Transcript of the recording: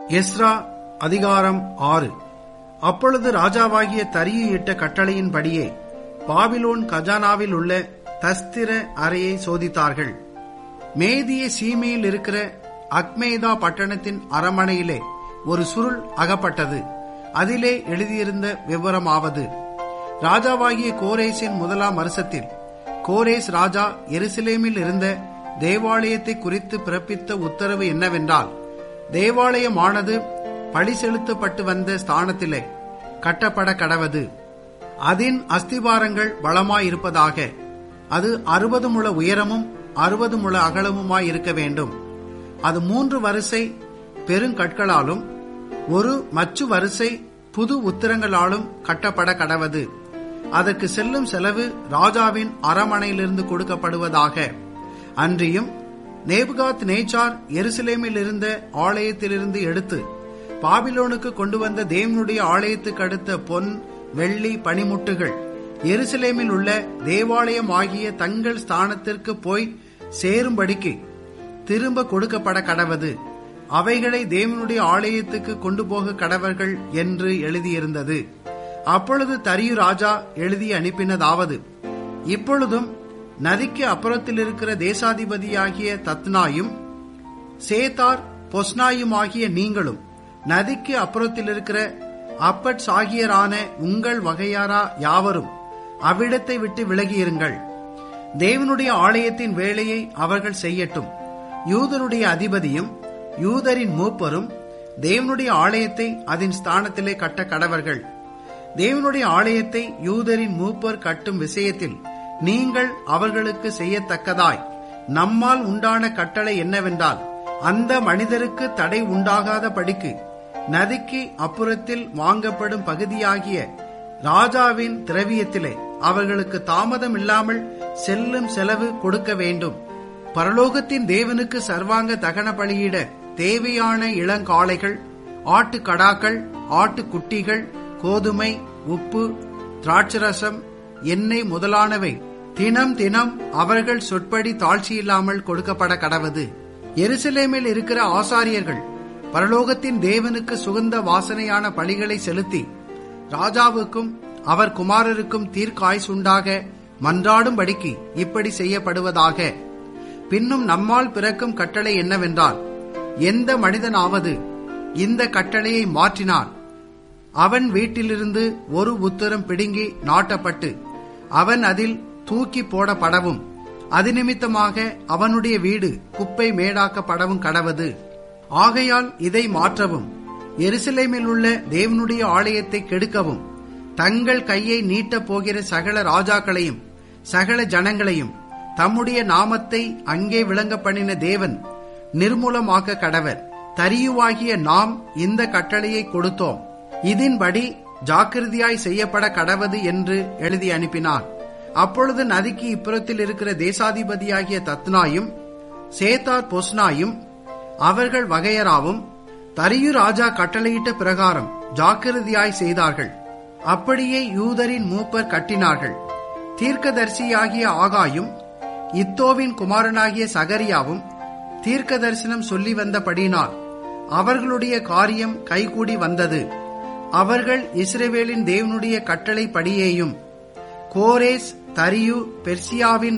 Ezra அதிகாரம் ஆறு அப்பொழுது ராஜாவாகிய தரியு இட்ட கட்டளையின்படியே பாபிலோன் கஜானாவில் உள்ள தஸ்திர அறையை சோதித்தார்கள் மேதிய சீமையில் இருக்கிற அக்மேதா பட்டணத்தின் அரமனையிலே ஒரு சுருள் அகப்பட்டது அதிலே எழுதியிருந்த விவரமாவது ராஜாவாகிய கோரேசின் முதலாம் வருஷத்தில் கோரேஸ் ராஜா எருசலேமில் இருந்த தேவாலயத்தை குறித்து பிறப்பித்த உத்தரவு என்னவென்றால் தேவாலயமானது பழி செலுத்தப்பட்டு வந்த ஸ்தானத்திலே கட்டப்பட கடவது அதன் அஸ்திபாரங்கள் பலமாயிருப்பதாக அது அறுபது முழ உயரமும் அறுபது முழ அகலமுமாய் இருக்க வேண்டும் அது மூன்று வரிசை பெருங்கற்களாலும் ஒரு மச்சு வரிசை புது உத்திரங்களாலும் கட்டப்பட கடவது அதற்கு செல்லும் செலவு ராஜாவின் அரமனையிலிருந்து கொடுக்கப்படுவதாக அன்றியும் நேபுகாத் நேச்சார் எருசலேமில் இருந்த ஆலயத்திலிருந்து எடுத்து பாபிலோனுக்கு கொண்டு வந்த தேவனுடைய ஆலயத்துக்கு அடுத்த பொன் வெள்ளி பனிமுட்டுகள் எருசலேமில் உள்ள தேவாலயம் ஆகிய தங்கள் ஸ்தானத்திற்கு போய் சேரும்படிக்கு திரும்ப கொடுக்கப்பட கடவது அவைகளை தேவனுடைய ஆலயத்துக்கு கொண்டு போக கடவர்கள் என்று எழுதியிருந்தது அப்பொழுது தரியு ராஜா எழுதி அனுப்பினதாவது இப்பொழுதும் நதிக்கு அப்புறத்தில் இருக்கிற தேசாதிபதியாகிய தத்னாயும் சேத்தார் பொஸ்னாயும் ஆகிய நீங்களும் நதிக்கு அப்புறத்தில் இருக்கிற அப்பட் சாகியரான உங்கள் வகையாரா யாவரும் அவ்விடத்தை விட்டு விலகியிருங்கள் தேவனுடைய ஆலயத்தின் வேலையை அவர்கள் செய்யட்டும் யூதருடைய அதிபதியும் யூதரின் மூப்பரும் தேவனுடைய ஆலயத்தை அதன் ஸ்தானத்திலே கட்ட கடவர்கள் தேவனுடைய ஆலயத்தை யூதரின் மூப்பர் கட்டும் விஷயத்தில் நீங்கள் அவர்களுக்கு செய்யத்தக்கதாய் நம்மால் உண்டான கட்டளை என்னவென்றால் அந்த மனிதருக்கு தடை உண்டாகாத படிக்கு நதிக்கு அப்புறத்தில் வாங்கப்படும் பகுதியாகிய ராஜாவின் திரவியத்திலே அவர்களுக்கு தாமதம் இல்லாமல் செல்லும் செலவு கொடுக்க வேண்டும் பரலோகத்தின் தேவனுக்கு சர்வாங்க தகன பலியிட தேவையான இளங்காளைகள் ஆட்டு கடாக்கள் ஆட்டு குட்டிகள் கோதுமை உப்பு திராட்சரசம் எண்ணெய் முதலானவை தினம் தினம் அவர்கள் சொற்படி தாழ்ச்சியில்லாமல் கொடுக்கப்பட கடவது எருசலேமில் இருக்கிற ஆசாரியர்கள் பரலோகத்தின் தேவனுக்கு சுகந்த வாசனையான பலிகளை செலுத்தி ராஜாவுக்கும் அவர் குமாரருக்கும் தீர்க்காய்சுண்டாக மன்றாடும்படிக்கு இப்படி செய்யப்படுவதாக பின்னும் நம்மால் பிறக்கும் கட்டளை என்னவென்றால் எந்த மனிதனாவது இந்த கட்டளையை மாற்றினான் அவன் வீட்டிலிருந்து ஒரு உத்தரம் பிடுங்கி நாட்டப்பட்டு அவன் அதில் தூக்கி போடப்படவும் அது நிமித்தமாக அவனுடைய வீடு குப்பை மேடாக்கப்படவும் கடவது ஆகையால் இதை மாற்றவும் எருசலேமில் உள்ள தேவனுடைய ஆலயத்தை கெடுக்கவும் தங்கள் கையை நீட்டப் போகிற சகல ராஜாக்களையும் சகல ஜனங்களையும் தம்முடைய நாமத்தை அங்கே விளங்க பண்ணின தேவன் நிர்மூலமாக்க கடவர் தரியுவாகிய நாம் இந்த கட்டளையை கொடுத்தோம் இதன்படி ஜாக்கிரதையாய் செய்யப்பட கடவது என்று எழுதி அனுப்பினான் அப்பொழுது நதிக்கு இப்புறத்தில் இருக்கிற தேசாதிபதியாகிய தத்னாயும் சேத்தார் பொஸ்னாயும் அவர்கள் வகையராவும் தரியு ராஜா கட்டளையிட்ட பிரகாரம் ஜாக்கிரதையாய் செய்தார்கள் அப்படியே யூதரின் மூப்பர் கட்டினார்கள் தீர்க்கதரிசியாகிய ஆகாயும் இத்தோவின் குமாரனாகிய சகரியாவும் தீர்க்க தரிசனம் சொல்லி வந்தபடினால் அவர்களுடைய காரியம் கைகூடி வந்தது அவர்கள் இஸ்ரேவேலின் தேவனுடைய கட்டளை படியேயும் கோரேஸ் தரியு பெர்சியாவின்